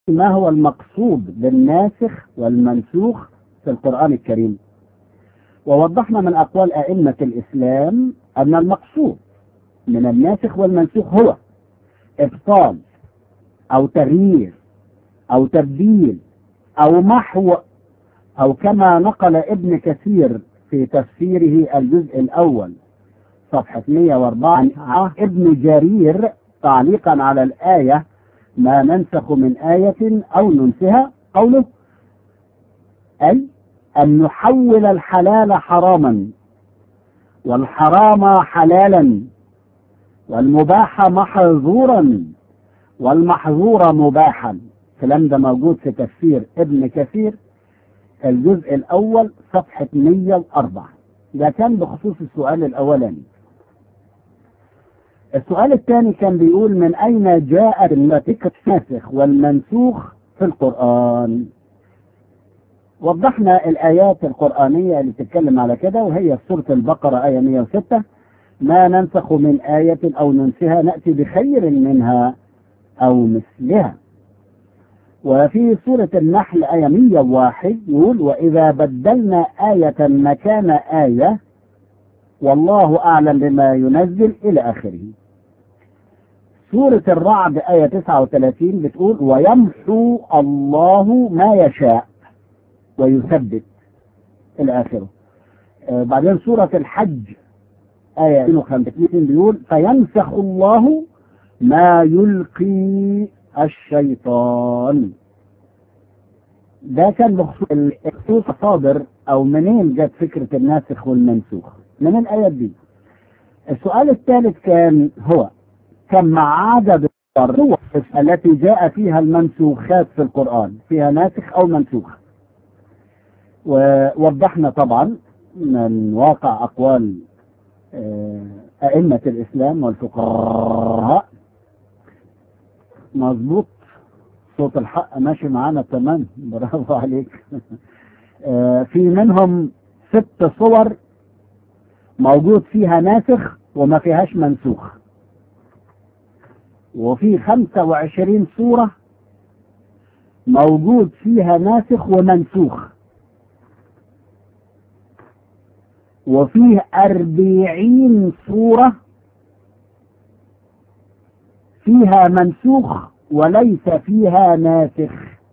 ما هو المقصود بالناسخ والمنسوخ في القرآن الكريم ووضحنا من أقوال أئمة الإسلام أن المقصود من الناسخ والمنسوخ هو إبطال أو تغيير أو تبديل أو محو أو كما نقل ابن كثير في تفسيره الجزء الأول صفحة 104 عن ابن جرير تعليقا على الآية ما ننسخ من آية أو ننسها قوله أي أن نحول الحلال حراما والحرام حلالا والمباح محظورا والمحظور مباحا الكلام ده موجود في تفسير ابن كثير الجزء الأول صفحة 104 ده كان بخصوص السؤال الأولاني السؤال الثاني كان بيقول من أين جاءت الناتجة الناسخ والمنسوخ في القرآن وضحنا الآيات القرآنية اللي بتتكلم على كده وهي سورة البقرة آية 106 ما ننسخ من آية أو ننسها نأتي بخير منها أو مثلها وفي سورة النحل آية 101 يقول وإذا بدلنا آية مكان آية والله أعلم بما ينزل إلى آخره سورة الرعد آية 39 بتقول ويمحو الله ما يشاء ويثبت إلى آخره آه بعدين سورة الحج آية 52 بيقول فينسخ الله ما يلقي الشيطان ده كان بخصوص صادر او منين جت فكرة الناسخ والمنسوخ من الايات دي السؤال الثالث كان هو كم عدد الصور التي جاء فيها المنسوخات في القرآن فيها ناسخ او منسوخ ووضحنا طبعا من واقع اقوال ائمة الاسلام والفقهاء مظبوط صوت الحق ماشي معانا تمام برافو عليك في منهم ست صور موجود فيها ناسخ وما فيهاش منسوخ وفي خمسة وعشرين صورة موجود فيها ناسخ ومنسوخ وفيه أربعين صورة فيها منسوخ وليس فيها ناسخ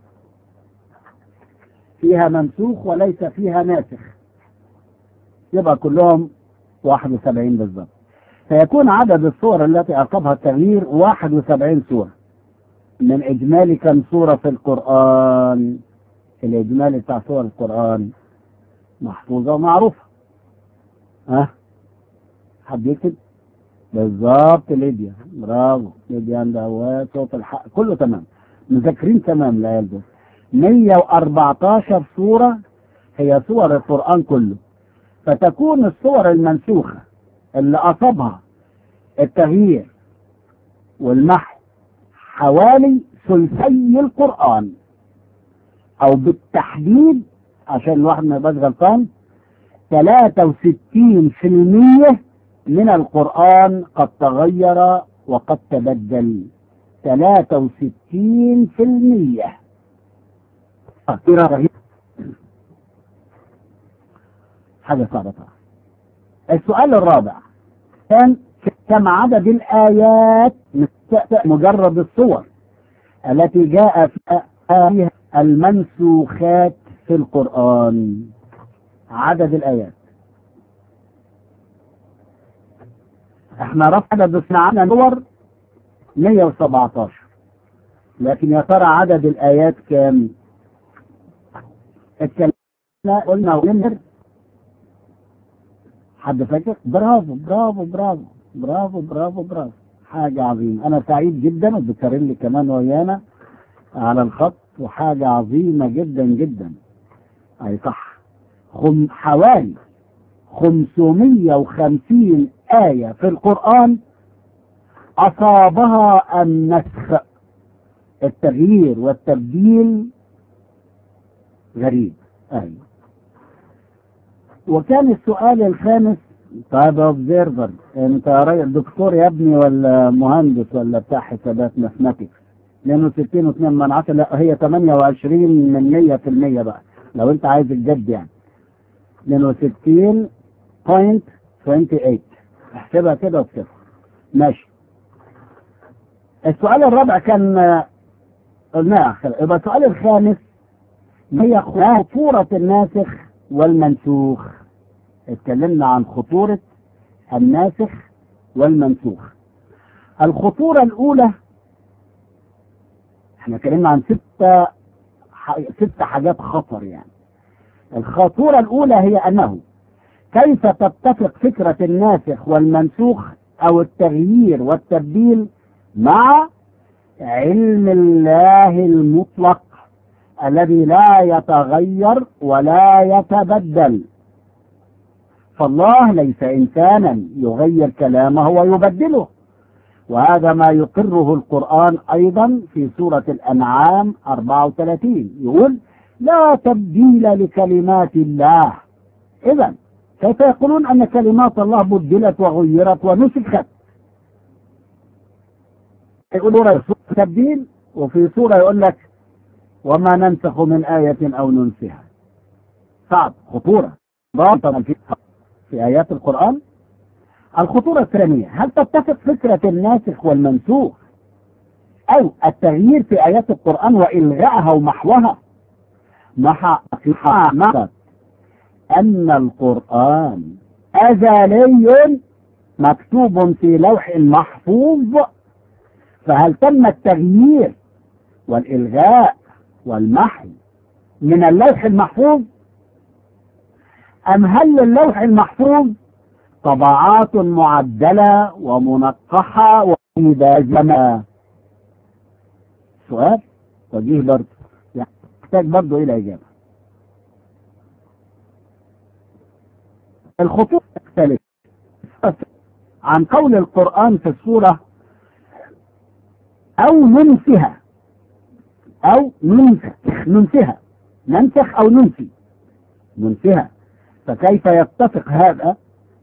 فيها منسوخ وليس فيها ناسخ يبقى كلهم 71 بالظبط فيكون عدد الصور التي أصابها التغيير 71 سورة من إجمالي كم سورة في القرآن الإجمالي بتاع سور القرآن محفوظة ومعروفة ها حد يكتب بالظبط ليبيا برافو ليبيا عندها صوت الحق كله تمام مذاكرين تمام العيال دول 114 سورة هي سور القرآن كله فتكون الصور المنسوخة اللي أصابها التغيير والمحو حوالي ثلثي القرآن أو بالتحديد عشان الواحد ما يبقاش غلطان 63% من القرآن قد تغير وقد تبدل 63% حاجة صعبة طبعا السؤال الرابع كان كم عدد الآيات مجرد الصور التي جاء فيها المنسوخات في القرآن عدد الآيات احنا رفع عدد سمعنا نور 117 لكن يا ترى عدد الآيات كام اتكلمنا قلنا ونمر حد فاكر برافو برافو برافو برافو برافو برافو حاجة عظيمة أنا سعيد جدا وبكرر كمان ويانا على الخط وحاجة عظيمة جدا جدا أي صح خم حوالي 550 آية في القرآن أصابها النسخ التغيير والتبديل غريب أيوة وكان السؤال الخامس طيب اوبزيرفر انت راجل دكتور يا ابني ولا مهندس ولا بتاع حسابات ماثماتكس 62 و2 من عشرة لا هي 28 من 100 في المية بقى لو انت عايز الجد يعني 62.28 احسبها كده وبصفر ماشي السؤال الرابع كان آه، قلناه يبقى السؤال الخامس هي خطورة الناسخ والمنسوخ اتكلمنا عن خطورة الناسخ والمنسوخ الخطورة الأولى احنا اتكلمنا عن ستة ح- ست حاجات خطر يعني الخطورة الأولى هي أنه كيف تتفق فكرة الناسخ والمنسوخ أو التغيير والتبديل مع علم الله المطلق الذي لا يتغير ولا يتبدل فالله ليس إنسانا يغير كلامه ويبدله وهذا ما يقره القرآن أيضا في سورة الأنعام 34 يقول لا تبديل لكلمات الله إذا كيف يقولون أن كلمات الله بدلت وغيرت ونسخت يقولون تبديل وفي سورة يقول لك وما ننسخ من آية أو ننسها صعب خطورة ضابطا في في آيات القرآن الخطورة الثانية هل تتفق فكرة الناسخ والمنسوخ أو التغيير في آيات القرآن وإلغائها ومحوها مع مع أن القرآن أزلي مكتوب في لوح محفوظ فهل تم التغيير والإلغاء والمحو من اللوح المحفوظ أم هل اللوح المحفوظ طبعات معدلة ومنقحة ومبازمة سؤال وجيه برضه يحتاج برضه إلى إجابة الخطوط تختلف عن قول القرآن في السورة أو ننسها أو ننسخ ننسها ننسخ أو ننسي ننسها فكيف يتفق هذا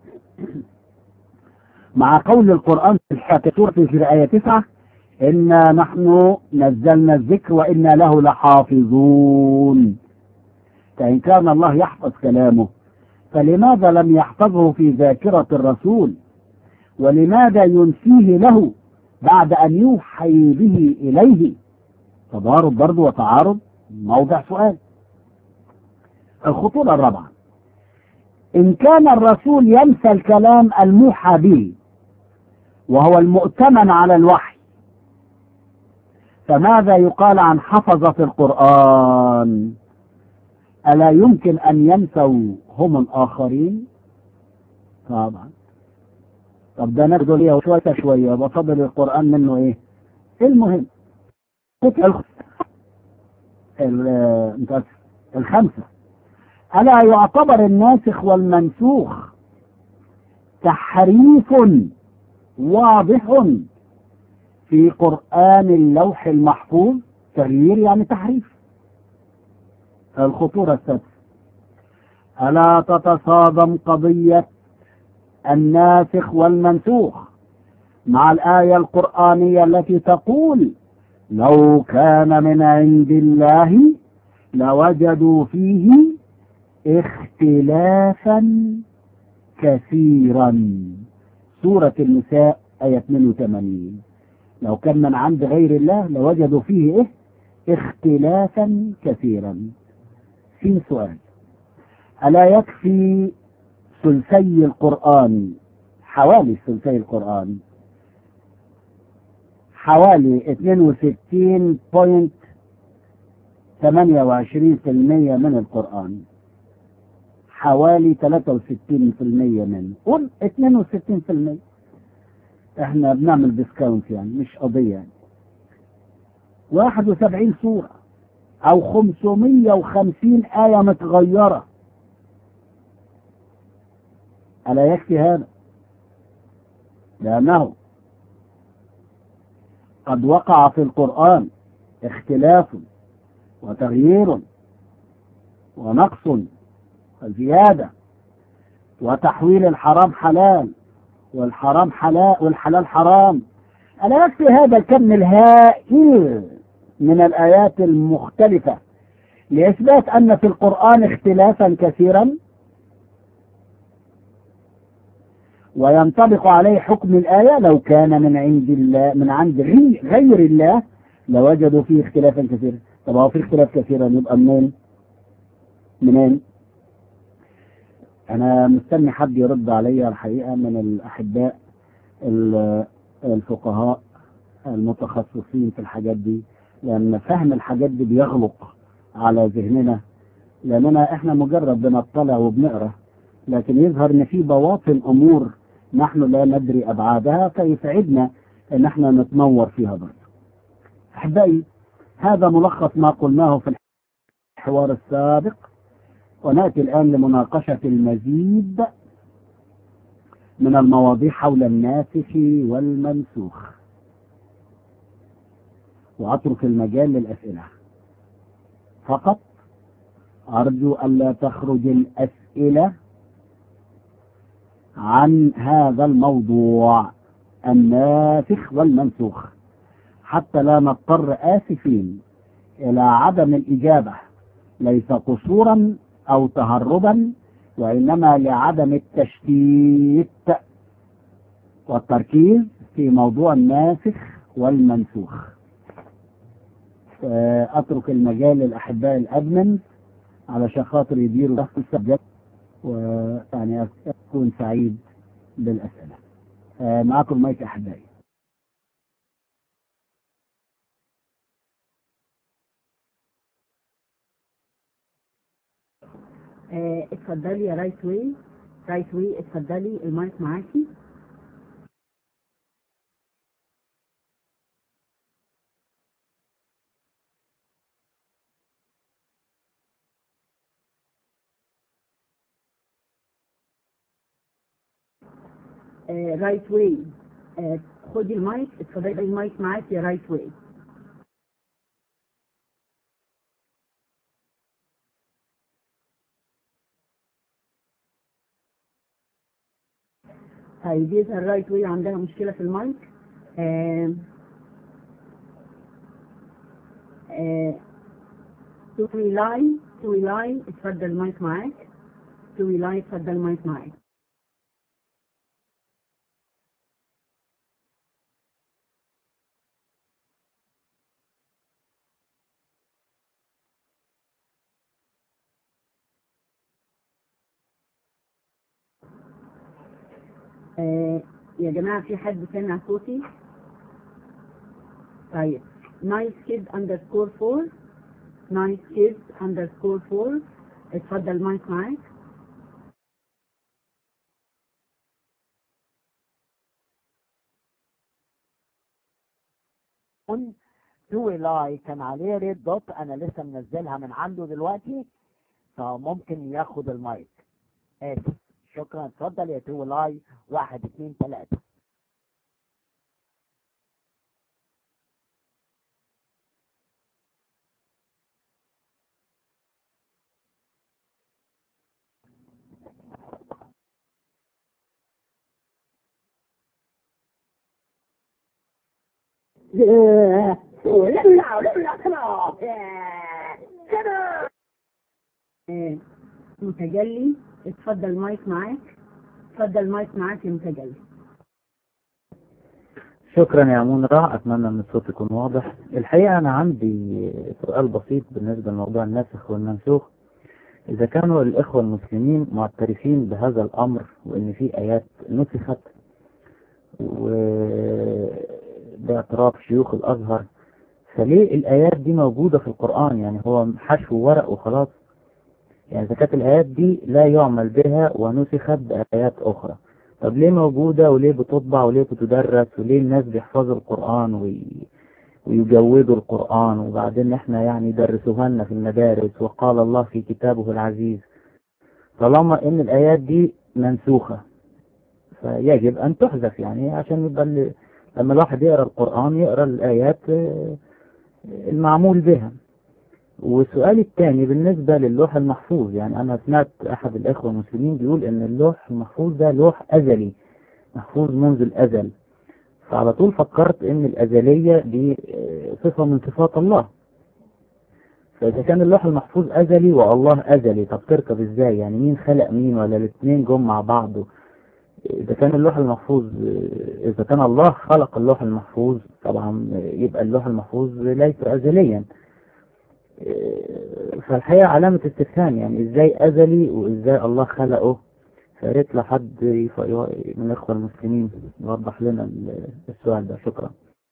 مع قول القرآن في الحياة سورة في الآية 9 إنا نحن نزلنا الذكر وإنا له لحافظون فإن كان الله يحفظ كلامه فلماذا لم يحفظه في ذاكرة الرسول ولماذا ينسيه له بعد أن يوحي به إليه تضارب برضه وتعارض موضع سؤال الخطورة الرابعة إن كان الرسول ينسى الكلام الموحى به وهو المؤتمن على الوحي فماذا يقال عن حفظة القرآن ألا يمكن أن ينسوا هم الآخرين طبعا طب ده ناخده ليه شوية شوية بفضل القرآن منه إيه المهم الخمسة ألا يعتبر الناسخ والمنسوخ تحريف واضح في قرآن اللوح المحفوظ تغيير يعني تحريف الخطورة السادسة ألا تتصادم قضية الناسخ والمنسوخ مع الآية القرآنية التي تقول لو كان من عند الله لوجدوا فيه اختلافا كثيرا سورة النساء آية 82 لو كان من عند غير الله لوجدوا فيه إيه؟ اختلافا كثيرا في سؤال ألا يكفي ثلثي القرآن حوالي ثلثي القرآن حوالي 62.28% من القرآن حوالي 63% منه قول 62% احنا بنعمل ديسكاونت يعني مش قضية يعني 71 سورة او 550 آية متغيرة ألا يكفي هذا لأنه قد وقع في القرآن اختلاف وتغيير ونقص وزيادة وتحويل الحرام حلال والحرام حلال والحلال حرام ألا يكفي هذا الكم الهائل من الآيات المختلفة لإثبات أن في القرآن اختلافا كثيرا وينطبق عليه حكم الآية لو كان من عند الله من عند غير الله لوجدوا فيه اختلافا كثيرا طب هو في اختلاف كثيرا يبقى منين منين انا مستني حد يرد عليا الحقيقة من الاحباء الفقهاء المتخصصين في الحاجات دي لان فهم الحاجات دي بيغلق على ذهننا لاننا احنا مجرد بنطلع وبنقرا لكن يظهر ان في بواطن امور نحن لا ندري ابعادها فيسعدنا ان احنا نتنور فيها برضه احبائي هذا ملخص ما قلناه في الحوار السابق وناتي الان لمناقشه المزيد من المواضيع حول الناسخ والمنسوخ واترك المجال للاسئله فقط ارجو الا تخرج الاسئله عن هذا الموضوع الناسخ والمنسوخ حتى لا نضطر آسفين إلى عدم الإجابة ليس قصورا أو تهربا وإنما لعدم التشتيت والتركيز في موضوع الناسخ والمنسوخ أترك المجال للأحباء الأدمن علشان خاطر يديروا بحث السبجكت ويعني أكون سعيد بالأسئلة معكم المايك أحبائي اتفضلي يا رايت واي رايت واي اتفضلي المايك معاكي رايت واي خدي المايك اتفضلي المايك معاكي يا رايت واي طيب يظهر الرايت واي عندها مشكلة في المايك آه آه توي لاين توي لاين اتفضل المايك معاك توي لاين اتفضل المايك معاك آه يا جماعة في حد سمع صوتي طيب نايس كيد اندرسكور فور نايس كيد اندرسكور فور اتفضل المايك معاك توي لاي كان عليه ريد دوت انا لسه منزلها من عنده دلوقتي فممكن ياخد المايك اسف شكرا اتفضل يا تو لاي واحد اتنين تلاتة متجلي اتفضل المايك معاك اتفضل المايك معاك يا متجلي شكرا يا منرع اتمنى ان الصوت يكون واضح الحقيقة انا عندي سؤال بسيط بالنسبة لموضوع الناسخ والمنسوخ اذا كانوا الاخوة المسلمين معترفين بهذا الامر وان في ايات نسخت وباعتراف شيوخ الازهر فليه الايات دي موجودة في القرآن يعني هو حشو ورق وخلاص يعني إذا كانت الآيات دي لا يعمل بها ونسخت بآيات أخرى طب ليه موجودة وليه بتطبع وليه بتدرس وليه الناس بيحفظوا القرآن وي... ويجودوا القرآن وبعدين احنا يعني يدرسوها لنا في المدارس وقال الله في كتابه العزيز طالما ان الآيات دي منسوخة فيجب أن تحذف يعني عشان يبقى اللي... لما الواحد يقرأ القرآن يقرأ الآيات المعمول بها والسؤال الثاني بالنسبة للوح المحفوظ يعني أنا سمعت أحد الإخوة المسلمين بيقول إن اللوح المحفوظ ده لوح أزلي محفوظ منذ الأزل فعلى طول فكرت ان الازلية دي آه، صفة من صفات الله فاذا كان اللوح المحفوظ ازلي والله ازلي طب تركب ازاي يعني مين خلق مين ولا الاثنين جم مع بعض إذا كان اللوح المحفوظ إذا كان الله خلق اللوح المحفوظ طبعا يبقى اللوح المحفوظ ليس أزليا فالحقيقة علامة استفهام يعني إزاي أزلي وإزاي الله خلقه فياريت لو حد يف- من الإخوة المسلمين يوضح لنا السؤال ده شكرا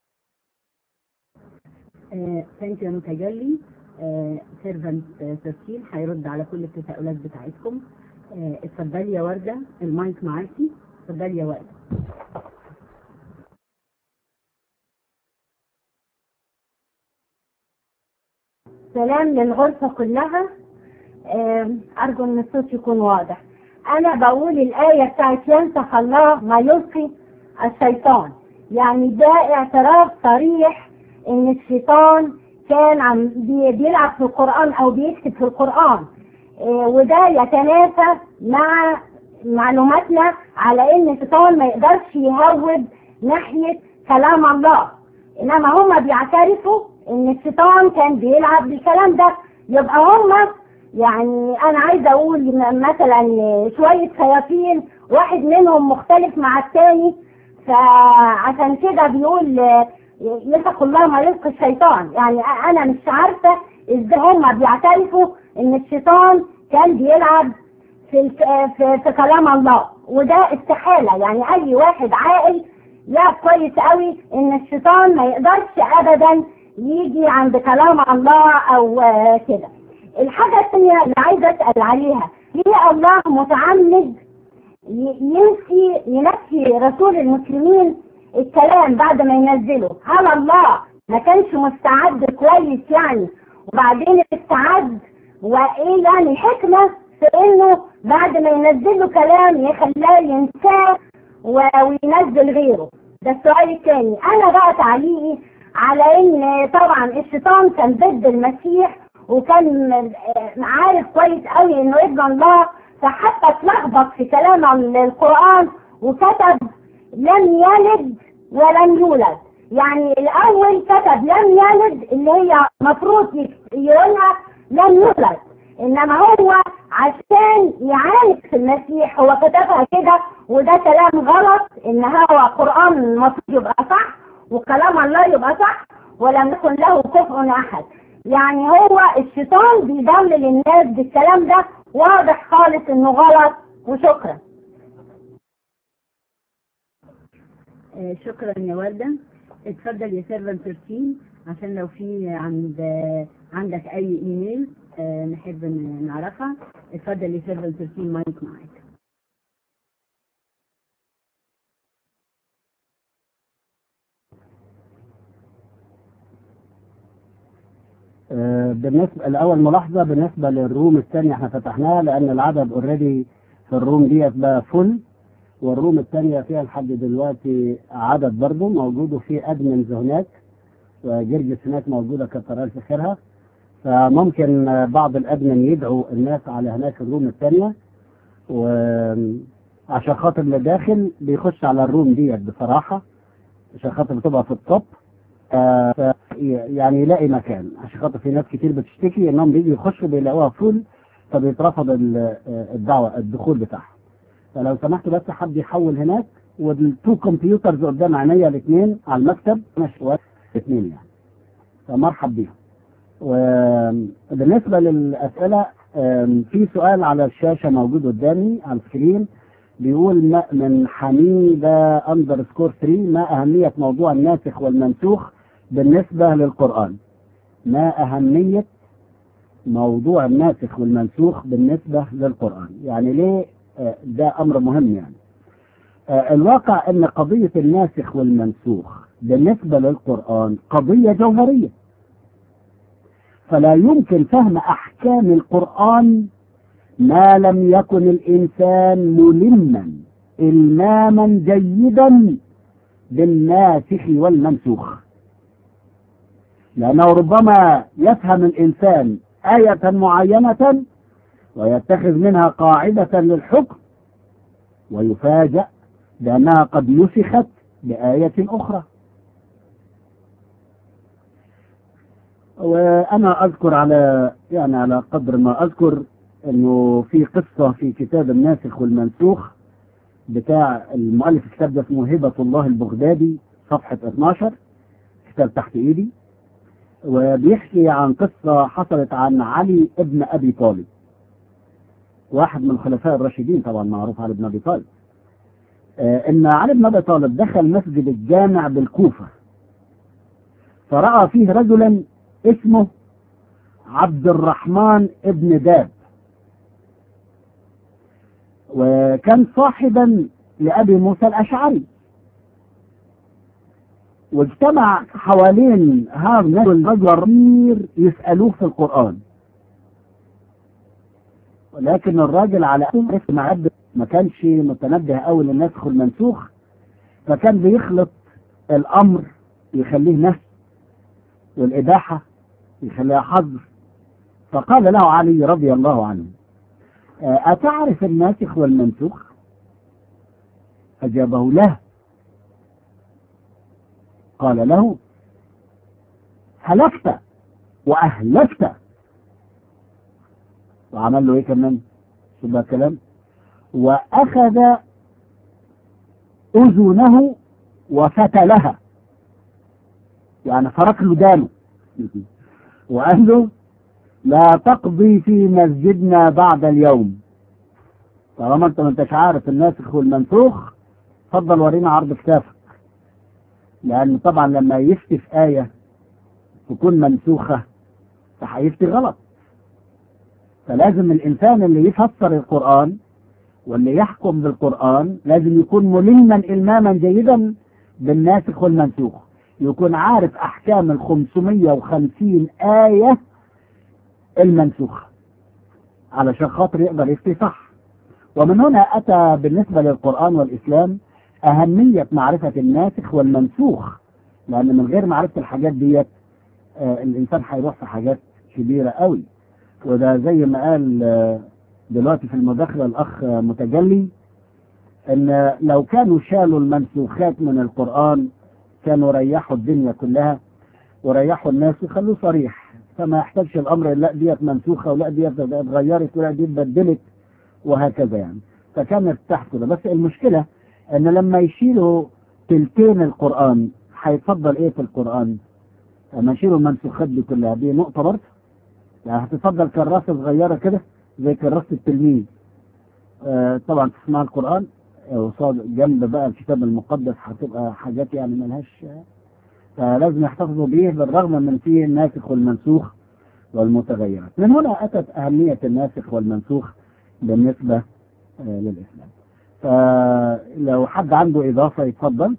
ثانك يو متجلي سيرفنت 13 هيرد على كل التساؤلات بتاعتكم آه، اتفضلي يا وردة المايك معاكي اتفضلي يا وردة سلام للغرفة كلها آم، أرجو أن الصوت يكون واضح أنا بقول الآية بتاعت ينسخ الله ما يلقي الشيطان يعني ده اعتراف صريح إن الشيطان كان عم بي- بيلعب في القرآن أو بيكتب في القرآن آه، وده يتنافى مع معلوماتنا على إن الشيطان ما يقدرش يهود ناحية كلام الله انما هم بيعترفوا ان الشيطان كان بيلعب بالكلام ده يبقى هم يعني انا عايزه اقول م- مثلا شويه شياطين واحد منهم مختلف مع الثاني فعشان كده بيقول يتقوا الله ما يلقي الشيطان يعني أ- انا مش عارفه ازاي هم بيعترفوا ان الشيطان كان بيلعب في, الك- في, في كلام الله وده استحاله يعني اي واحد عاقل يعرف كويس قوي ان الشيطان ما يقدرش ابدا يجي عند كلام الله او آه، كده الحاجة الثانية اللي عايزة اسأل عليها ليه الله متعمد ي- ينسي ينسي رسول المسلمين الكلام بعد ما ينزله هل الله ما كانش مستعد كويس يعني وبعدين استعد وايه يعني الحكمة في انه بعد ما ينزل له كلام يخلاه ينساه و- وينزل غيره ده السؤال الثاني انا بقى تعليقي على ان طبعا الشيطان كان ضد المسيح وكان آه، عارف كويس قوي انه ابن الله فحتى اتلخبط في كلام ال- القرآن وكتب لم يلد ولم يولد يعني الاول كتب لم يلد اللي هي مفروض يك- يقولها لم يولد انما هو عشان يعاند في المسيح هو كتبها كده وده كلام غلط ان هو قرآن المفروض يبقى صح وكلام الله يبقى صح ولم يكن له كفء احد يعني هو الشيطان بيضلل الناس بالكلام ده واضح خالص انه غلط وشكرا آه، شكرا يا وردة اتفضل يا سيرفنت 13 عشان لو في عند آه، عندك اي ايميل آه، نحب ن- نعرفها اتفضل يا سيرفنت 13 مايك معاك آه، بالنسبة الأول ملاحظة بالنسبة للروم الثانية احنا فتحناها لأن العدد اوريدي في الروم ديت بقى فل والروم الثانية فيها لحد دلوقتي عدد برضه موجود وفي أدمنز هناك وجرجس هناك موجودة كتر ألف خيرها فممكن آه، بعض الأدمن يدعوا الناس على هناك الروم الثانية وعشان خاطر اللي داخل بيخش على الروم ديت بصراحة عشان خاطر بتبقى في التوب آه، ف- يعني يلاقي مكان عشان خاطر في ناس كتير بتشتكي انهم بيجوا يخشوا بيلاقوها فول فبيترفض ال- آه، الدعوه الدخول بتاعها فلو سمحت بس حد يحول هناك والتو كمبيوترز قدام عينيا الاثنين على المكتب مش الاثنين يعني فمرحب بيهم وبالنسبه للاسئله آم، في سؤال على الشاشه موجود قدامي على السكرين بيقول ما من حميدة اندرسكور 3 ما أهمية موضوع الناسخ والمنسوخ بالنسبة للقرآن ما أهمية موضوع الناسخ والمنسوخ بالنسبة للقرآن يعني ليه آه، ده أمر مهم يعني آه، الواقع أن قضية الناسخ والمنسوخ بالنسبة للقرآن قضية جوهرية فلا يمكن فهم أحكام القرآن ما لم يكن الإنسان ملما إلماما جيدا بالناسخ والمنسوخ لأنه ربما يفهم الإنسان آية معينة ويتخذ منها قاعدة للحكم ويفاجأ بأنها قد نسخت بآية أخرى وأنا أذكر على يعني على قدر ما أذكر أنه في قصة في كتاب الناسخ والمنسوخ بتاع المؤلف الكتاب ده اسمه هبة الله البغدادي صفحة 12 كتاب تحت إيدي وبيحكي عن قصة حصلت عن علي ابن أبي طالب واحد من الخلفاء الراشدين طبعا معروف علي بن أبي طالب آه، ان علي بن ابي طالب دخل مسجد الجامع بالكوفه فراى فيه رجلا اسمه عبد الرحمن ابن داب وكان صاحبا لابي موسى الاشعري واجتمع حوالين هذا الرجل الرمير يسالوه في القران ولكن الراجل على اسم عبد ما كانش متنبه قوي للنسخ والمنسوخ فكان بيخلط الامر يخليه نسخ والاباحه يخليها حظر فقال له علي رضي الله عنه آه، أتعرف الناسخ والمنسوخ أجابه لا قال له هلكت وأهلكت وعمل له إيه كمان شو بقى كلام وأخذ أذنه وفتلها يعني فرق له دانه وقال له لا تقضي في مسجدنا بعد اليوم طالما انت ما انتش عارف الناسخ والمنسوخ اتفضل ورينا عرض كتافك لان طبعا لما يفتي في آية تكون منسوخة فهيفتي غلط فلازم الإنسان اللي يفسر القرآن واللي يحكم بالقرآن لازم يكون ملما إلماما جيدا بالناسخ والمنسوخ يكون عارف أحكام ال 550 آية المنسوخة علشان خاطر يقدر يفتي صح ومن هنا أتى بالنسبة للقرآن والإسلام أهمية معرفة الناسخ والمنسوخ لأن من غير معرفة الحاجات ديت آه الإنسان هيروح في حاجات كبيرة قوي وده زي ما قال آه دلوقتي في المداخلة الأخ آه متجلي إن لو كانوا شالوا المنسوخات من القرآن كانوا ريحوا الدنيا كلها وريحوا الناس وخلوه صريح فما يحتاجش الامر لا ديت منسوخه ولا ديت اتغيرت ولا دي اتبدلت وهكذا يعني فكانت تحت كده بس المشكله ان لما يشيلوا تلتين القران هيتفضل ايه في القران؟ لما يشيلوا المنسوخات دي كلها دي نقطه برضه يعني هتتفضل كراسه صغيره كده زي كراسه التلميذ آه طبعا تسمع القران وصاد جنب بقى الكتاب المقدس هتبقى حاجات يعني ملهاش فلازم يحتفظوا به بالرغم من فيه الناسخ والمنسوخ والمتغيرات من هنا أتت أهمية الناسخ والمنسوخ بالنسبة آه للإسلام فلو حد عنده إضافة يتفضل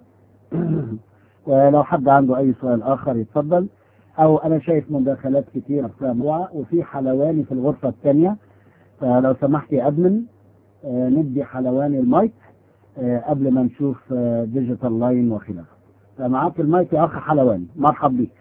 ولو حد عنده أي سؤال آخر يتفضل أو أنا شايف مداخلات كتير وفي حلواني في الغرفة الثانية فلو سمحت يا أدمن آه ندي حلواني المايك آه قبل ما نشوف ديجيتال لاين وخلافه فمعاك المايك يا اخ حلواني مرحب بيك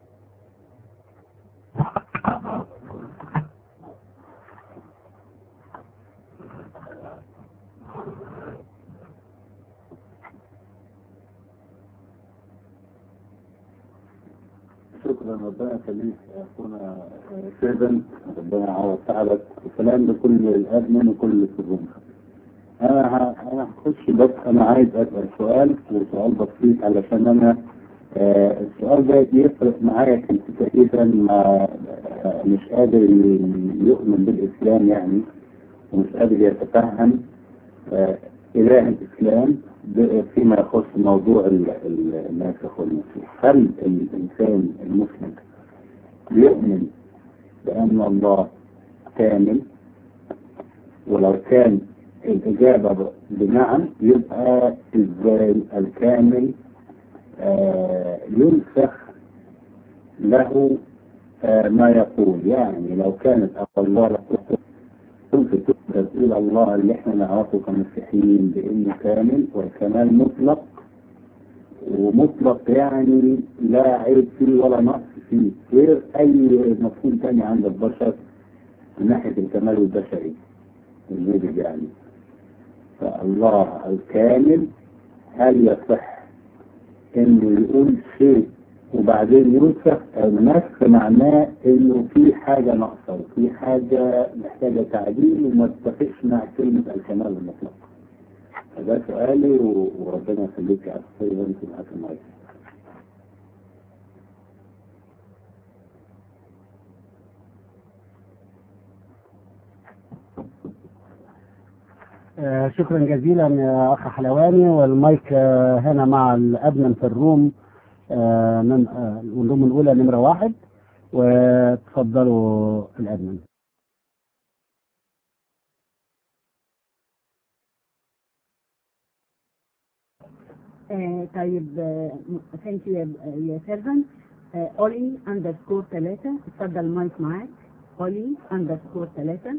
شكرا ربنا يخليك يا اخونا سيفن ربنا يعوض تعبك وسلام لكل الادمن وكل السجون انا ه- انا هخش بس انا عايز اسال سؤال وسؤال بسيط علشان انا آه السؤال ده يفرق معايا كنت تقريبا ما آه مش قادر يؤمن بالاسلام يعني ومش قادر يتفهم آه اله الاسلام ب- فيما يخص موضوع ال- ال- الناسخ والمنسوخ هل الانسان المسلم بيؤمن بان الله كامل ولو كان الإجابة بنعم يبقى إزاي الكامل آه ينسخ له آه ما يقول يعني لو كانت الله كنت تقدر تقول الله اللي احنا نعرفه كمسيحيين بانه كامل والكمال مطلق ومطلق يعني لا عيب فيه ولا نقص فيه غير اي مفهوم تاني عند البشر من ناحيه الكمال البشري الوجود يعني فالله الكامل هل يصح انه يقول شيء وبعدين ينسخ النسخ معناه انه في حاجة ناقصة وفي حاجة محتاجة تعديل وما تتفقش مع كلمة الكمال المطلق فده سؤالي و- وربنا يخليك يا أخي وانت معاك المايك آه، شكرا جزيلا يا اخ حلواني والمايك آه، هنا مع الادمن في الروم آه، من آه، الروم الاولى نمره واحد وتفضلوا الادمن آه طيب ثانك يو يا سيرفن اولي اندرسكور ثلاثة اتفضل المايك معاك اولي اندرسكور ثلاثة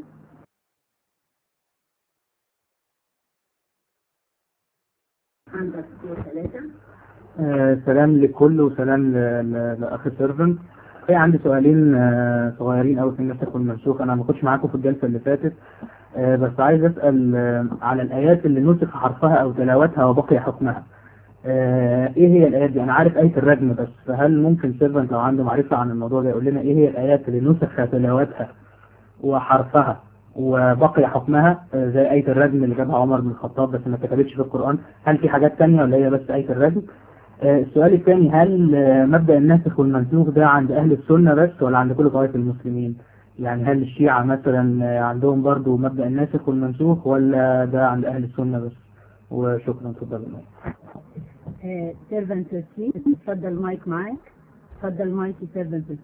اندرسكور ثلاثة آه، سلام للكل وسلام ل- ل- لاخ سيرفن في عندي سؤالين آه، صغيرين قوي في النسخ والمنسوخ انا ما كنتش معاكم في الجلسه اللي فاتت آه، بس عايز اسال آه، على الايات اللي نسخ حرفها او تلاوتها وبقي حكمها آه، ايه هي الايات دي انا عارف ايه الرجم بس فهل ممكن سيرفن لو عنده معرفه عن الموضوع ده يقول لنا ايه هي الايات اللي نسخ تلاوتها وحرفها وبقي حكمها آه، زي آية الرجم اللي جابها عمر بن الخطاب بس ما كتبتش في القرآن هل في حاجات تانية ولا هي بس آية الرجم آه، السؤال الثاني هل آه، مبدأ الناسخ والمنسوخ ده عند أهل السنة بس ولا عند كل طوائف المسلمين يعني هل الشيعة مثلا آه، عندهم برضو مبدأ الناسخ والمنسوخ ولا ده عند أهل السنة بس وشكرا تفضل سيرفن 13 اتفضل المايك معاك اتفضل المايك سيرفن 13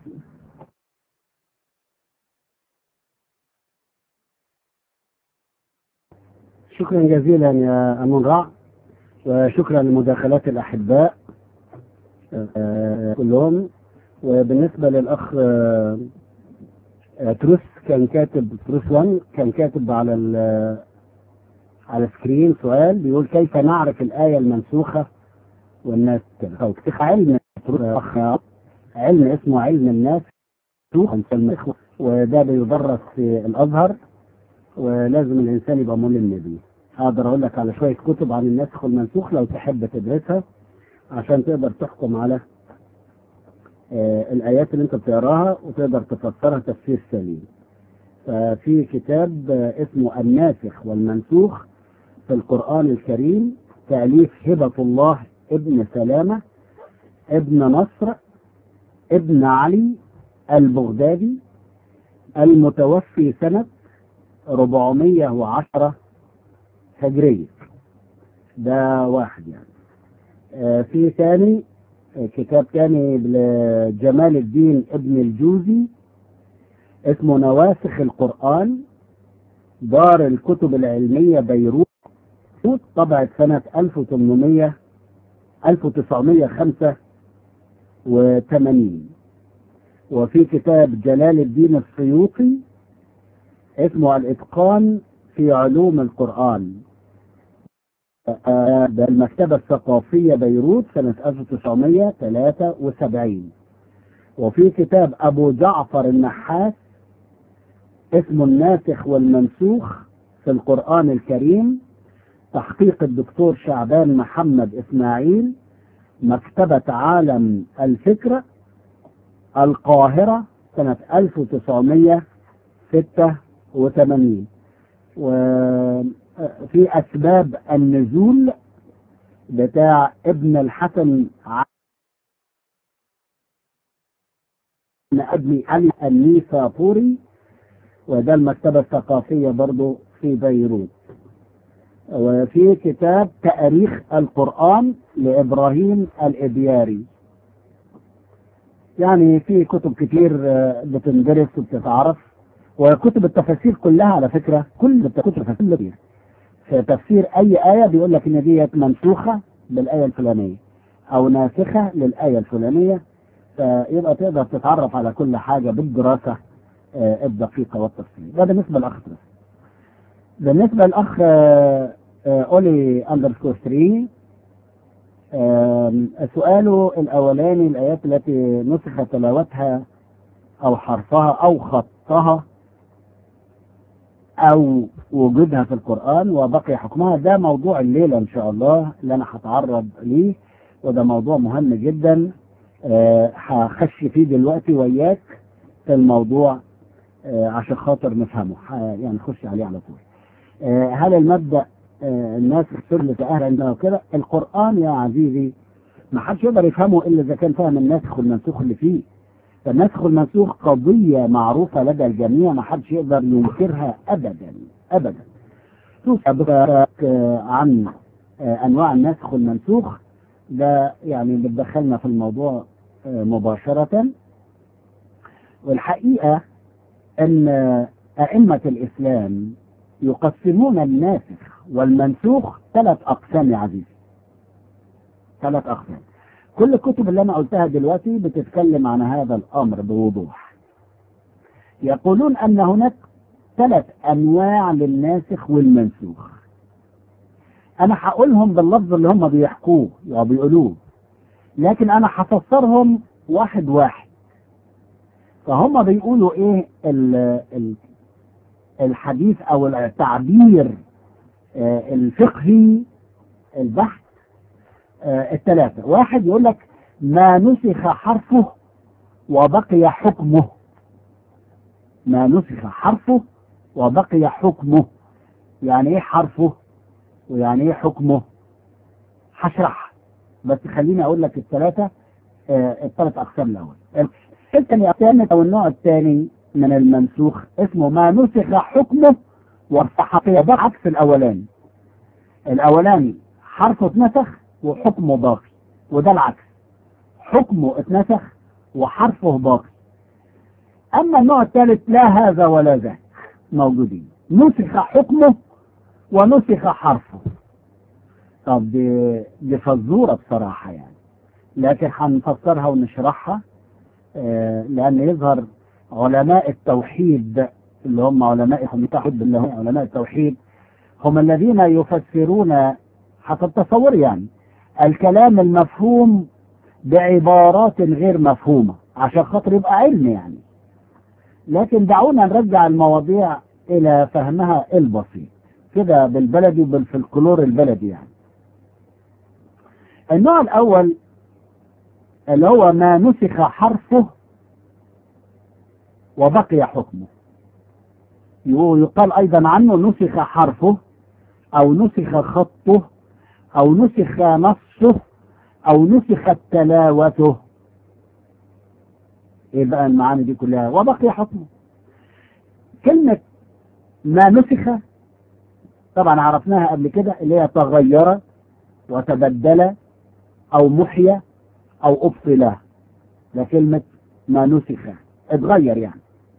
شكرا جزيلا يا أمون رع وشكرا لمداخلات الأحباء آه، كلهم وبالنسبة للأخ آه، آه، تروس كان كاتب تروس 1 كان كاتب على ال- على السكرين سؤال بيقول كيف نعرف الآية المنسوخة والناس أو كيف علم تروس أخ علم اسمه علم الناس وده بيدرس في الأزهر ولازم الإنسان يبقى ملم بيه أقدر أقول لك على شوية كتب عن النسخ والمنسوخ لو تحب تدرسها عشان تقدر تحكم على آه، الآيات اللي أنت بتقراها وتقدر تفسرها تفسير سليم ففي كتاب آه، اسمه الناسخ والمنسوخ في القرآن الكريم تأليف هبة الله ابن سلامة ابن نصر ابن علي البغدادي المتوفي سنة 410 هجرية ده واحد يعني آه، في ثاني آه، كتاب ثاني لجمال الدين ابن الجوزي اسمه نواسخ القرآن دار الكتب العلمية بيروت طبعت سنة 1800 1985 وفي كتاب جلال الدين السيوطي اسمه الإتقان في علوم القرآن آه، ده المكتبة الثقافية بيروت سنة 1973 وفي كتاب أبو جعفر النحاس اسمه الناسخ والمنسوخ في القرآن الكريم تحقيق الدكتور شعبان محمد إسماعيل مكتبة عالم الفكرة القاهرة سنة 1986 وفي أسباب النزول بتاع ابن الحسن ع- ابن علي النيسابوري وده المكتبة الثقافية برضو في بيروت وفي كتاب تاريخ القرآن لإبراهيم الإبياري يعني في كتب كتير آه، بتندرس وبتتعرف وكتب التفاسير كلها على فكرة كل كتب التفاسير فيها. في تفسير أي آية بيقول لك إن ديت منسوخة بالآية الفلانية أو ناسخة للآية الفلانية فيبقى تقدر تتعرف على كل حاجة بالدراسة آه، الدقيقة والتفصيل ده بالنسبة للأخ ترس. بالنسبة للأخ آه، آه، أولي أندرسكور 3 آم، سؤاله الأولاني الآيات التي نسخ تلاوتها أو حرفها أو خطها أو وجودها في القرآن وبقي حكمها ده موضوع الليلة إن شاء الله اللي أنا هتعرض ليه وده موضوع مهم جدا آه، هخش فيه دلوقتي وياك في الموضوع آه، عشان خاطر نفهمه ح- يعني نخش عليه على طول آه، هل المبدأ آه، الناس السر اللي تأهل عندنا وكده القرآن يا عزيزي ما حدش يقدر يفهمه إلا إذا كان فاهم الناسخ والمنسوخ اللي فيه فالنسخ والمنسوخ قضية معروفة لدى الجميع ما حدش يقدر ينكرها أبدا أبدا شوف حضرتك آه، عن آه، أنواع النسخ والمنسوخ ده يعني بتدخلنا في الموضوع آه، مباشرة والحقيقة أن أئمة الإسلام يقسمون الناسخ والمنسوخ ثلاث أقسام يا عزيزي ثلاث أقسام كل الكتب اللي أنا قلتها دلوقتي بتتكلم عن هذا الأمر بوضوح يقولون أن هناك ثلاث أنواع للناسخ والمنسوخ أنا هقولهم باللفظ اللي هم بيحكوه أو بيقولوه لكن أنا هفسرهم واحد واحد فهم بيقولوا إيه ال ال الحديث أو التعبير آه، الفقهي البحث آه، الثلاثة واحد يقول لك ما نسخ حرفه وبقي حكمه ما نسخ حرفه وبقي حكمه يعني ايه حرفه ويعني ايه حكمه هشرح بس خليني اقول لك الثلاثة آه، الثلاث اقسام الاول الثاني الثاني او النوع الثاني من المنسوخ اسمه ما نسخ حكمه وارتحقية ده عكس الاولاني الاولاني حرفه اتنسخ وحكمه باقي وده العكس حكمه اتنسخ وحرفه باقي اما النوع الثالث لا هذا ولا ذاك موجودين نسخ حكمه ونسخ حرفه طب دي, دي فزورة بصراحة يعني لكن هنفسرها ونشرحها آه، لأن يظهر علماء التوحيد اللي هم علماء التوحيد اللي هم علماء التوحيد هم الذين يفسرون حسب تصور يعني الكلام المفهوم بعبارات غير مفهومة عشان خاطر يبقى علم يعني لكن دعونا نرجع المواضيع إلى فهمها البسيط كده بالبلدي وبالفلكلور البلدي يعني النوع الأول اللي هو ما نسخ حرفه وبقي حكمه يقال أيضا عنه نسخ حرفه أو نسخ خطه أو نسخ نصه أو نسخت تلاوته إيه بقى المعاني دي كلها وبقي حكمه كلمة ما نسخ طبعا عرفناها قبل كده اللي هي تغير وتبدل أو محيا أو أبطل ده كلمة ما نسخ اتغير يعني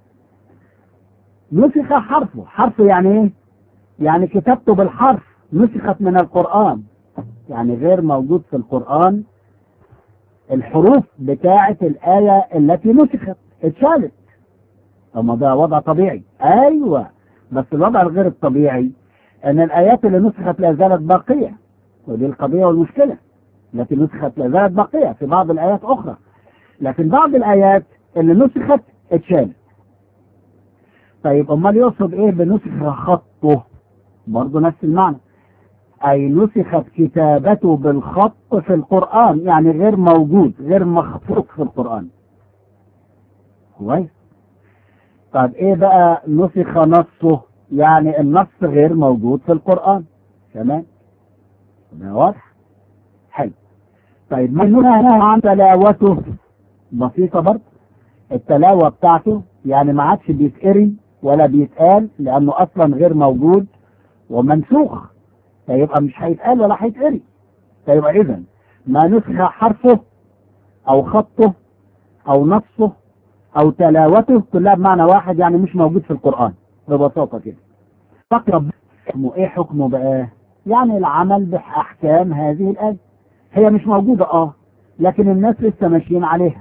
نسخ حرفه حرفه يعني ايه يعني كتابته بالحرف نسخت من القرآن يعني غير موجود في القرآن الحروف بتاعة الآية التي نسخت اتشالت أما ده وضع طبيعي أيوة بس الوضع الغير الطبيعي أن الآيات اللي نسخت لا زالت باقية ودي القضية والمشكلة التي نسخت لا زالت باقية في بعض الآيات أخرى لكن بعض الآيات اللي نسخت اتشالت طيب أمال يقصد إيه بنسخ خطه برضه نفس المعنى أي نسخت كتابته بالخط في القرآن يعني غير موجود غير مخطوط في القرآن كويس طيب إيه بقى نسخ نصه يعني النص غير موجود في القرآن تمام ده واضح حلو طيب من هنا عن تلاوته بسيطة برضه التلاوة بتاعته يعني ما عادش بيتقري ولا بيتقال لأنه أصلا غير موجود ومنسوخ فيبقى مش هيتقال ولا هيتقري فيبقى إذا ما نسخ حرفه أو خطه أو نصه أو تلاوته كلها بمعنى واحد يعني مش موجود في القرآن ببساطة كده فقرب حكمه إيه حكمه بقى يعني العمل بأحكام هذه الآية هي مش موجودة آه لكن الناس لسه ماشيين عليها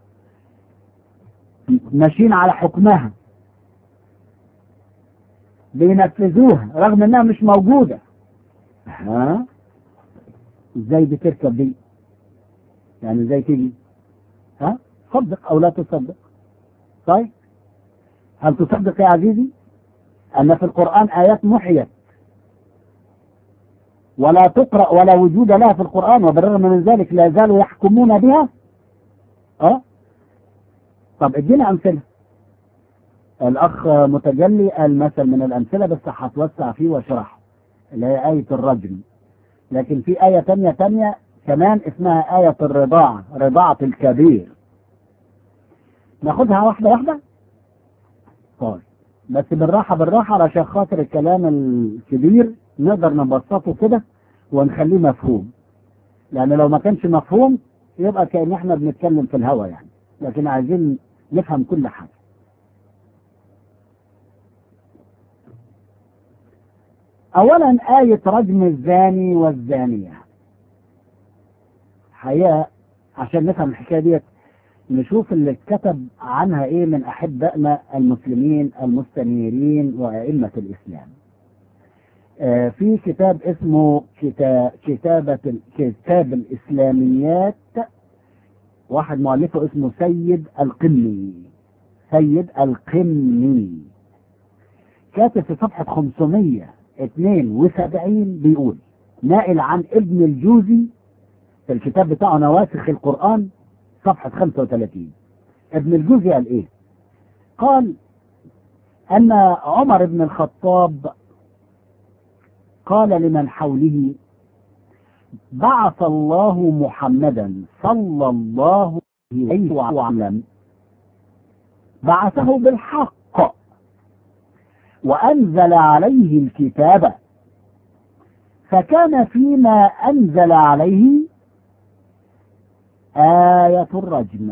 ماشيين على حكمها بينفذوها رغم انها مش موجودة ها ازاي بتركب دي يعني ازاي تيجي ها صدق او لا تصدق طيب هل تصدق يا عزيزي ان في القرآن ايات محيت ولا تقرأ ولا وجود لها في القرآن وبالرغم من ذلك لا زالوا يحكمون بها اه طب ادينا امثله الاخ متجلي قال مثل من الامثله بس هتوسع فيه واشرحه اللي هي ايه الرجم لكن في ايه تانية تانية كمان اسمها ايه الرضاعه رضاعه الكبير ناخدها واحده واحده طيب بس بالراحه بالراحه علشان خاطر الكلام الكبير نقدر نبسطه كده ونخليه مفهوم لان لو ما كانش مفهوم يبقى كأن احنا بنتكلم في الهوا يعني لكن عايزين نفهم كل حاجة اولا آية رجم الزاني والزانية حقيقة عشان نفهم الحكاية ديت نشوف اللي اتكتب عنها ايه من احبائنا المسلمين المستنيرين وائمة الاسلام آه في كتاب اسمه كتاب كتابة كتاب الاسلاميات واحد مؤلفه اسمه سيد القمي سيد القمي كاتب في صفحة 572 بيقول نائل عن ابن الجوزي في الكتاب بتاعه نواسخ القرآن صفحة 35 ابن الجوزي قال ايه قال ان عمر بن الخطاب قال لمن حوله بعث الله محمدا صلى الله عليه وسلم بعثه بالحق وأنزل عليه الكتاب فكان فيما أنزل عليه آية الرجم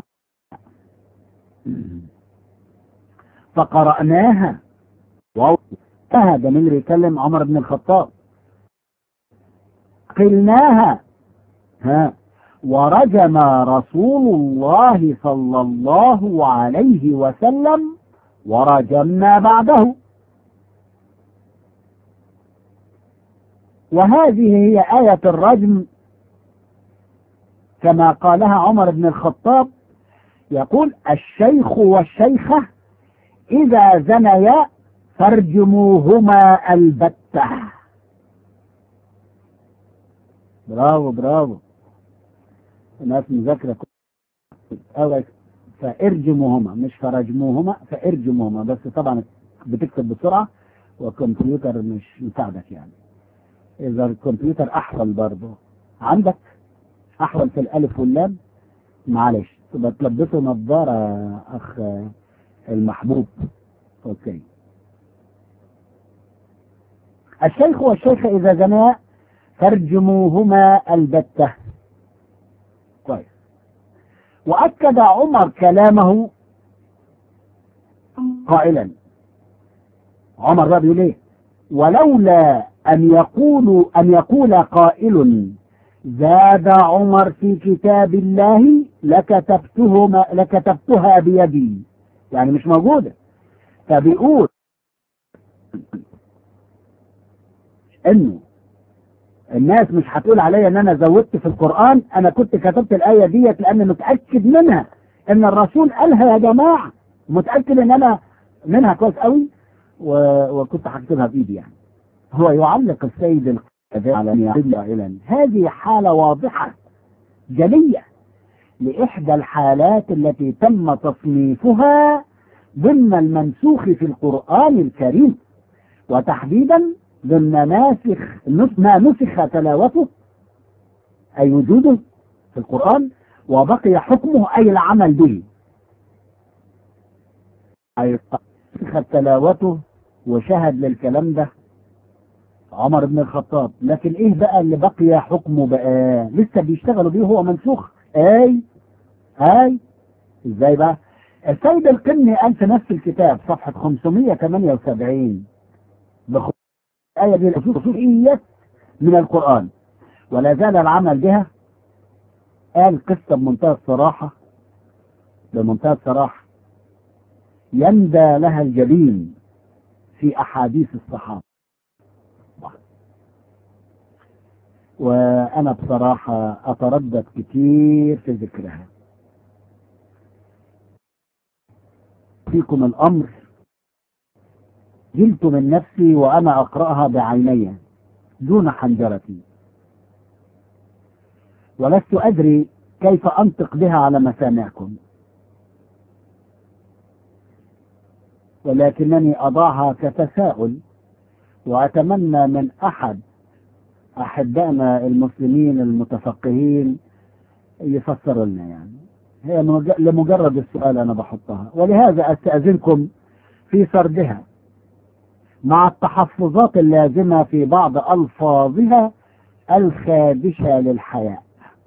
فقرأناها وهذا من اللي يكلم عمر بن الخطاب قلناها ها ورجم رسول الله صلى الله عليه وسلم ورجمنا بعده وهذه هي آية الرجم كما قالها عمر بن الخطاب يقول الشيخ والشيخة إذا زنيا فارجموهما البتة برافو برافو الناس مذاكرة أو فارجموهما مش فرجموهما فارجموهما بس طبعا بتكتب بسرعة والكمبيوتر مش مساعدك يعني إذا الكمبيوتر أحول برضه عندك أحول في الألف واللام معلش تبقى تلبسه نظارة أخ المحبوب أوكي الشيخ والشيخة إذا زنا فارجموهما البتة كويس وأكد عمر كلامه قائلا عمر بقى بيقول ايه ولولا أن يقولوا أن يقول قائل زاد عمر في كتاب الله لكتبتهما لكتبتها بيدي يعني مش موجودة فبيقول انه الناس مش هتقول عليا ان انا زودت في القرآن انا كنت كتبت الآية ديت لان متأكد منها ان الرسول قالها يا جماعة متأكد ان انا منها كويس قوي و... وكنت هكتبها بايدي يعني هو يعلق السيد القذافي على قائلا هذه حالة واضحة جلية لإحدى الحالات التي تم تصنيفها ضمن المنسوخ في القرآن الكريم وتحديدا ضمن ناسخ ما نسخ تلاوته أي وجوده في القرآن وبقي حكمه أي العمل به أي نسخ تلاوته وشهد للكلام ده عمر بن الخطاب لكن ايه بقى اللي بقي حكمه بقى لسه بيشتغلوا بيه هو منسوخ اي اي ازاي بقى السيد القني قال في نفس الكتاب صفحة 578 بخ... الآية دي الخصوصية من القرآن ولا زال العمل بها قال قصة بمنتهى الصراحة بمنتهى الصراحة يندى لها الجبين في أحاديث الصحابة وأنا بصراحة أتردد كتير في ذكرها فيكم الأمر جلت من نفسي وأنا أقرأها بعيني دون حنجرتي ولست أدري كيف أنطق بها على مسامعكم ولكنني أضعها كتساؤل وأتمنى من أحد أحبائنا المسلمين المتفقهين يفسر لنا يعني هي مج- لمجرد السؤال أنا بحطها ولهذا أستأذنكم في سردها مع التحفظات اللازمة في بعض ألفاظها الخادشة للحياء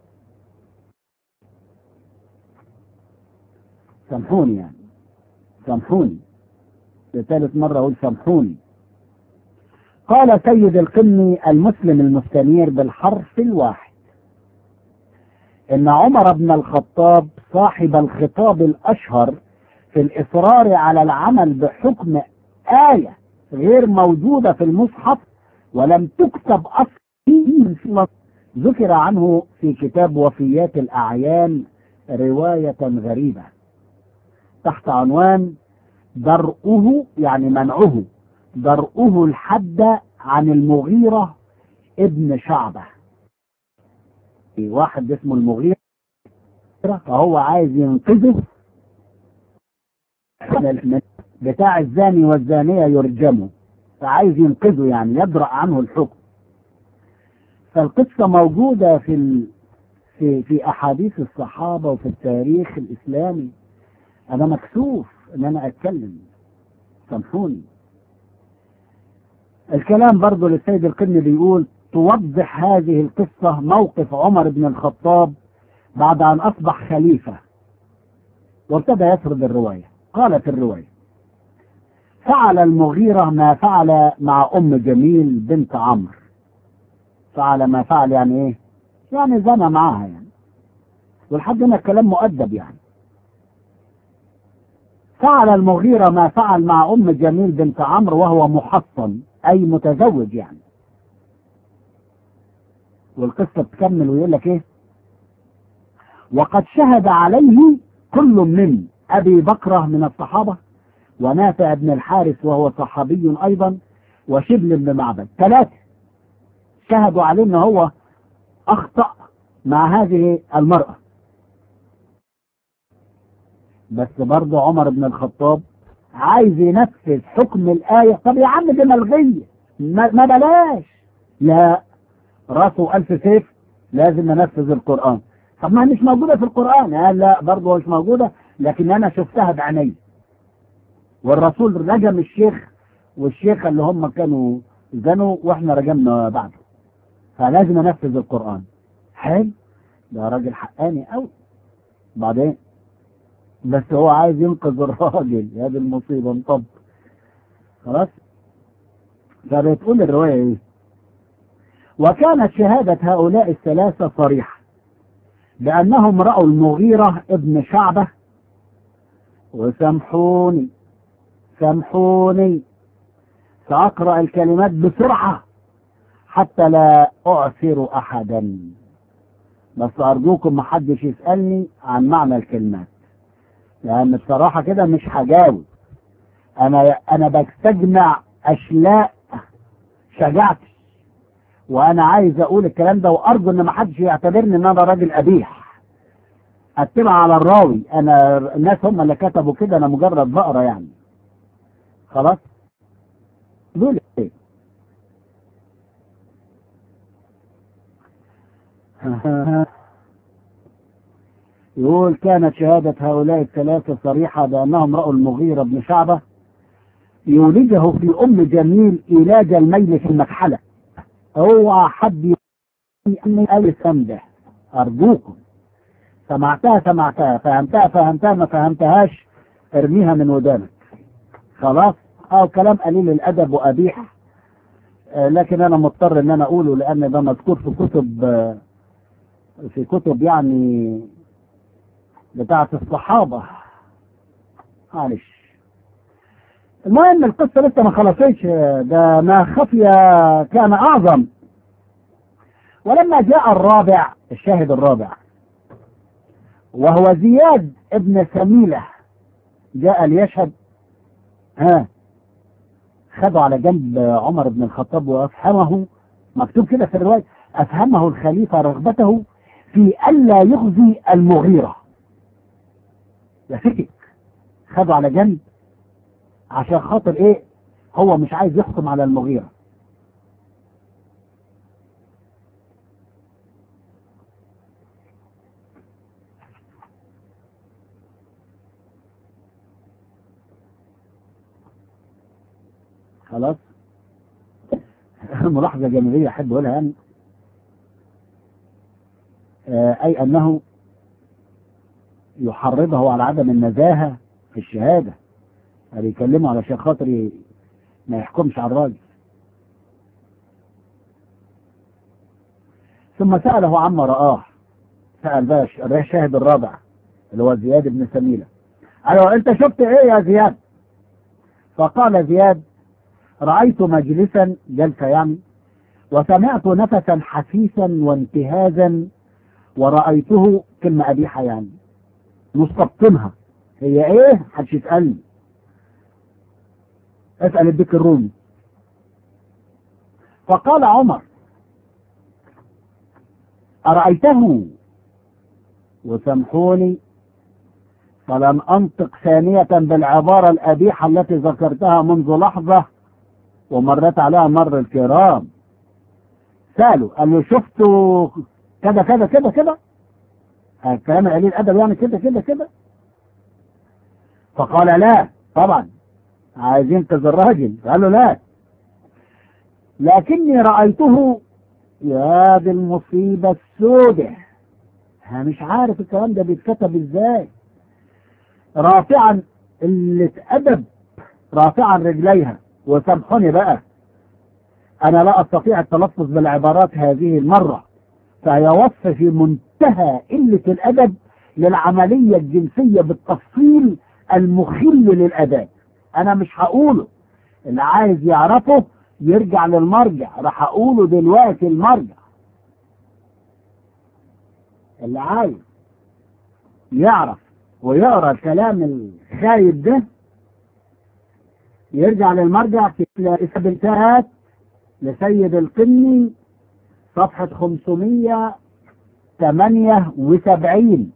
سامحوني يعني سامحوني لثالث مرة أقول سامحوني قال سيد القمي المسلم المستنير بالحرف الواحد إن عمر بن الخطاب صاحب الخطاب الأشهر في الإصرار على العمل بحكم آية غير موجودة في المصحف ولم تكتب أصلا ذكر عنه في كتاب وفيات الأعيان رواية غريبة تحت عنوان درؤه يعني منعه درؤه الحد عن المغيرة ابن شعبة واحد اسمه المغيرة فهو عايز ينقذه بتاع الزاني والزانية يرجموا فعايز ينقذه يعني يدرأ عنه الحكم فالقصة موجودة في ال... في في أحاديث الصحابة وفي التاريخ الإسلامي أنا مكسوف إن أنا أتكلم سامحوني الكلام برضه للسيد القرني بيقول توضح هذه القصة موقف عمر بن الخطاب بعد أن أصبح خليفة وابتدى يسرد الرواية قالت الرواية فعل المغيرة ما فعل مع أم جميل بنت عمرو فعل ما فعل يعني إيه يعني زنى معاها يعني ولحد هنا الكلام مؤدب يعني فعل المغيرة ما فعل مع أم جميل بنت عمرو وهو محصن أي متزوج يعني والقصة تكمل ويقول لك إيه وقد شهد عليه كل من أبي بكرة من الصحابة ونافع بن الحارث وهو صحابي أيضا وشبل بن معبد ثلاثة شهدوا عليه أنه هو أخطأ مع هذه المرأة بس برضه عمر بن الخطاب عايز ينفذ حكم الآية طب يا عم دي ملغية ما, ما بلاش لا راسه ألف سيف لازم ننفذ القرآن طب ما هي مش موجودة في القرآن قال لا برضه مش موجودة لكن أنا شفتها بعيني والرسول رجم الشيخ والشيخ اللي هم كانوا زنوا واحنا رجمنا بعده فلازم انفذ القرآن حلو ده راجل حقاني قوي بعدين بس هو عايز ينقذ الراجل هذه المصيبة انطب خلاص فبتقول الرواية ايه وكانت شهادة هؤلاء الثلاثة صريحة بأنهم رأوا المغيرة ابن شعبة وسامحوني سامحوني سأقرأ الكلمات بسرعة حتى لا أعثر أحدا بس أرجوكم محدش يسألني عن معنى الكلمات لأن بصراحة كده مش هجاوب أنا أنا بستجمع أشلاء شجاعتي وأنا عايز أقول الكلام ده وأرجو إن محدش يعتبرني إن أنا راجل قبيح أتبع على الراوي أنا الناس هم اللي كتبوا كده أنا مجرد بقرة يعني خلاص دول إيه يقول كانت شهادة هؤلاء الثلاثة صريحة بأنهم رأوا المغيرة بن شعبة يولده في أم جميل إيلاج الميل في المكحلة اوعى حد أني أي سمده أرجوكم سمعتها سمعتها فهمتها فهمتها ما فهمتهاش ارميها من ودانك خلاص أو كلام قليل الأدب وقبيح آه لكن أنا مضطر إن أنا أقوله لأن ده مذكور في كتب آه في كتب يعني بتاعة الصحابة معلش المهم القصة لسه ما خلصتش ده ما خفي كان أعظم ولما جاء الرابع الشاهد الرابع وهو زياد ابن سميلة جاء ليشهد ها خدوا على جنب عمر بن الخطاب وأفهمه مكتوب كده في الرواية أفهمه الخليفة رغبته في ألا يخزي المغيرة يفتك خدوا على جنب عشان خاطر ايه هو مش عايز يحكم على المغيرة خلاص ملاحظة جانبية أحب أقولها يعني آه، أي أنه يحرضه على عدم النزاهة في الشهادة يعني يكلمه علشان خاطر ي- ما يحكمش على الراجل ثم سأله عما رآه سأل بقى الش- الشاهد الرابع اللي هو زياد بن سميلة أيوة أنت شفت إيه يا زياد فقال زياد رأيت مجلسا جلسة يعني وسمعت نفسا حسيسا وانتهازا ورأيته كلمة قبيحة يعني مستبطنها هي ايه محدش يسألني اسأل الديك الرومي فقال عمر أرأيته وسامحوني فلن أنطق ثانية بالعبارة القبيحة التي ذكرتها منذ لحظة ومرت عليها مر الكرام سألوا قال له شفتوا كذا كذا كذا كده الكلام القليل الأدب يعني كده كده كده فقال لا طبعا عايز ينقذ الراجل قال له لا لكني رأيته يا دي المصيبة السودة أنا مش عارف الكلام ده بيتكتب ازاي رافعا اللي أدب رافعا رجليها وسامحوني بقى أنا لا أستطيع التلفظ بالعبارات هذه المرة فهي وصف في منتهى قلة الأدب للعملية الجنسية بالتفصيل المخل للأداب أنا مش هقوله اللي عايز يعرفه يرجع للمرجع راح أقوله دلوقتي المرجع اللي عايز يعرف ويقرا الكلام الخايب ده يرجع للمرجع في الإثباتات لسيد القني صفحة 578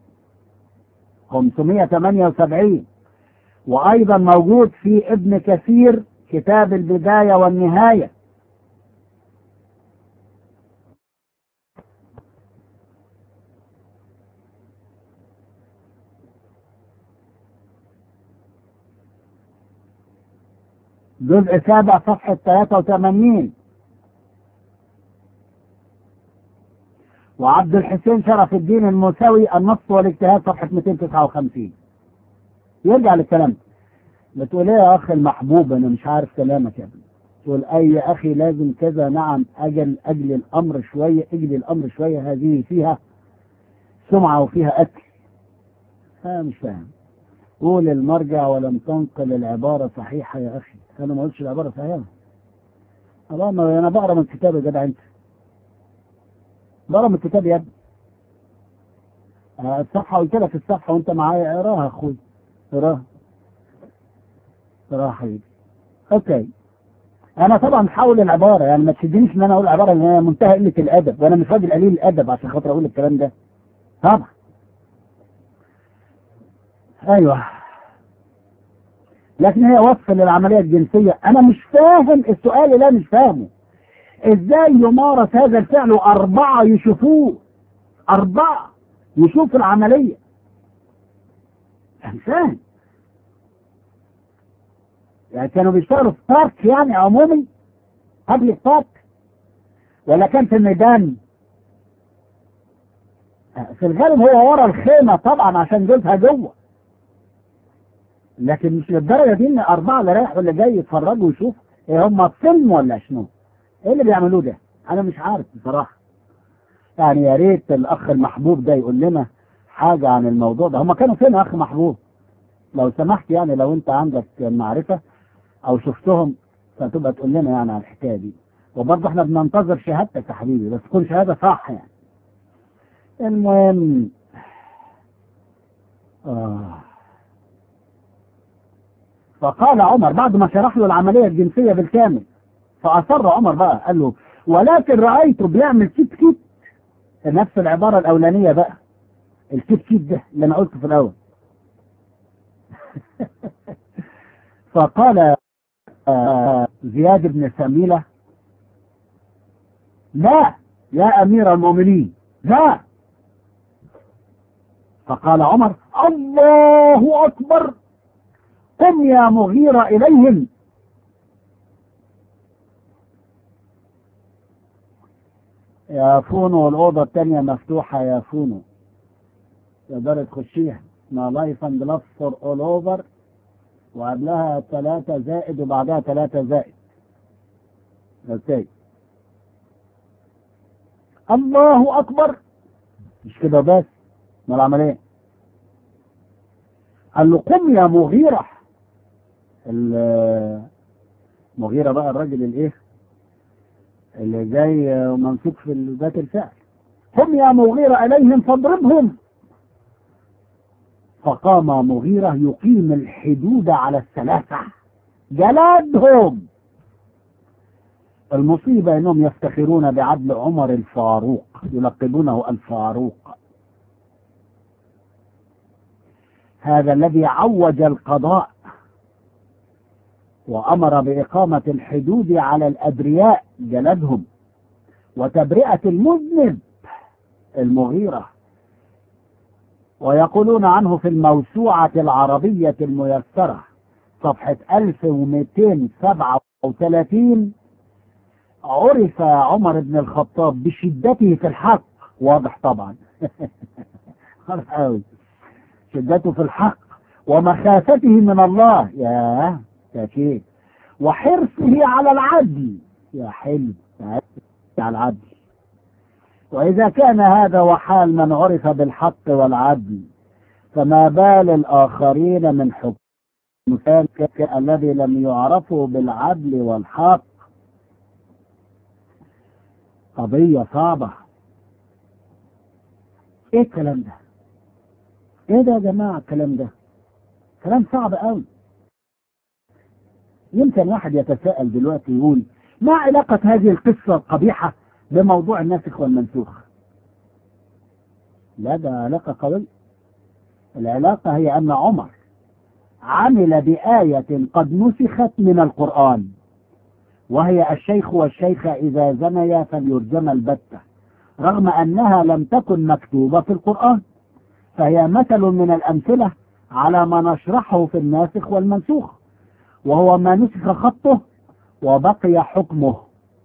578 وأيضا موجود في ابن كثير كتاب البداية والنهاية جزء سابع صفحة 83 وعبد الحسين شرف الدين الموسوي النص والاجتهاد صفحة 259 يرجع للكلام ده بتقول ايه يا اخ المحبوب انا مش عارف كلامك يا ابني تقول اي يا اخي لازم كذا نعم اجل اجل الامر شوية اجل الامر شوية هذه فيها سمعة وفيها اكل انا مش فاهم قول المرجع ولم تنقل العبارة صحيحة يا اخي انا ما قلتش العبارة صحيحة اللهم انا بقرا من الكتاب يا جدع انت بقرا من الكتاب يا ابني آه، الصفحة قلت لك الصفحة وانت معايا اقراها يا اخوي اقراها اقراها حبيبي اوكي انا طبعا حاول العبارة يعني ما تشدنيش ان انا اقول عبارة ان هي منتهى قلة الادب وانا مش راجل قليل الادب عشان خاطر اقول الكلام ده طبعا ايوه لكن هي وصف للعملية الجنسية انا مش فاهم السؤال اللي انا مش فاهمه ازاي يمارس هذا الفعل واربعة يشوفوه اربعة يشوفوا العملية انسان يعني كانوا بيشتغلوا في بارك يعني عمومي قبل بارك ولا كان في الميدان في الغالب هو ورا الخيمة طبعا عشان جوزها جوه لكن مش للدرجة دي ان اربعة اللي رايح واللي جاي يتفرجوا ويشوفوا ايه هم فيلم ولا شنو ايه اللي بيعملوه ده انا مش عارف بصراحة يعني يا ريت الاخ المحبوب ده يقول لنا حاجة عن الموضوع ده هم كانوا فين يا اخ محبوب لو سمحت يعني لو انت عندك معرفة او شفتهم فتبقى تقول لنا يعني على الحكاية دي وبرضه احنا بننتظر شهادتك يا حبيبي بس تكون شهادة صح يعني المهم آه. فقال عمر بعد ما شرح له العملية الجنسية بالكامل فأصر عمر بقى قال له ولكن رأيته بيعمل كيت كيت نفس العبارة الأولانية بقى الكيت كيت ده اللي أنا قلته في الأول فقال آه، زياد بن سميلة لا يا أمير المؤمنين لا فقال عمر الله أكبر قم يا مغيرة إليهم يا فونو الأوضة التانية مفتوحة يا فونو تقدر تخشيها اسمها لايف اند لاف فور اول اوفر وقبلها ثلاثة زائد وبعدها ثلاثة زائد اوكي الله أكبر مش كده بس ما العملية قال له قم يا مغيرة ال- مغيرة بقى الراجل الايه اللي جاي ممسوك في ذات الفعل قم يا مغيرة إليهم فاضربهم فقام مغيرة يقيم الحدود على الثلاثة جلدهم المصيبة انهم يفتخرون بعدل عمر الفاروق يلقبونه الفاروق هذا الذي عوج القضاء وامر باقامة الحدود على الابرياء جلدهم وتبرئة المذنب المغيرة ويقولون عنه في الموسوعة العربية الميسرة صفحة 1237 عرف عمر بن الخطاب بشدته في الحق واضح طبعا واضح قوي شدته في الحق ومخافته من الله يا تأكيد وحرصه على العدل يا حلو على العدل وإذا كان هذا وحال من عرف بالحق والعدل فما بال الآخرين من حكم الذي لم يعرفوا بالعدل والحق قضية صعبة ايه الكلام ده ايه ده يا جماعة الكلام ده كلام صعب قوي يمكن واحد يتساءل دلوقتي يقول ما علاقة هذه القصة القبيحة بموضوع الناسخ والمنسوخ لا ده علاقة قوية العلاقة هي أن عمر عمل بآية قد نسخت من القرآن وهي الشيخ والشيخة إذا زنيا فليرجم البتة رغم أنها لم تكن مكتوبة في القرآن فهي مثل من الأمثلة على ما نشرحه في الناسخ والمنسوخ وهو ما نسخ خطه وبقي حكمه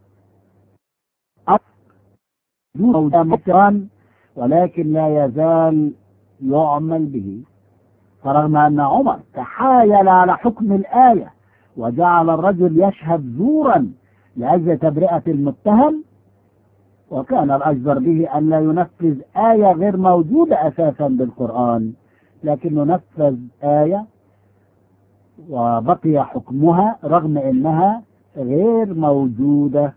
مكان ولكن لا يزال يعمل به فرغم أن عمر تحايل على حكم الآية وجعل الرجل يشهد زورا لأجل تبرئة المتهم وكان الأجدر به أن لا ينفذ آية غير موجودة أساسا بالقرآن لكنه نفذ آية وبقي حكمها رغم أنها غير موجودة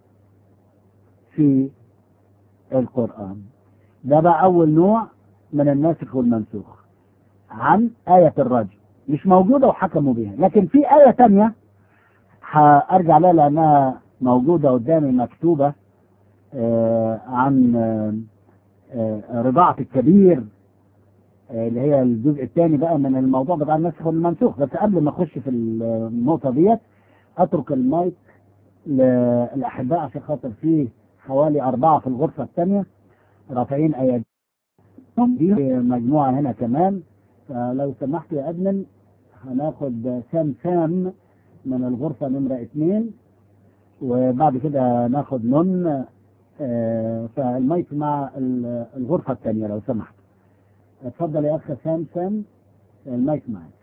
في القرآن ده بقى أول نوع من الناسخ والمنسوخ عن آية الرجل مش موجودة وحكموا بها لكن في آية تانية هأرجع لها لأنها موجودة قدامي مكتوبة آه عن آه آه رضاعة الكبير اللي هي الجزء الثاني بقى من الموضوع بتاع النسخ والمنسوخ بس قبل ما اخش في النقطة ديت اترك المايك للأحباء عشان خاطر فيه حوالي أربعة في الغرفة الثانية رافعين أيديهم دي مجموعة هنا كمان فلو سمحت يا أدمن هناخد سام سام من الغرفة نمرة اثنين وبعد كده ناخد نون آه فالمايك مع الغرفة الثانية لو سمحت اتفضل يا أخ سام سام المايك معك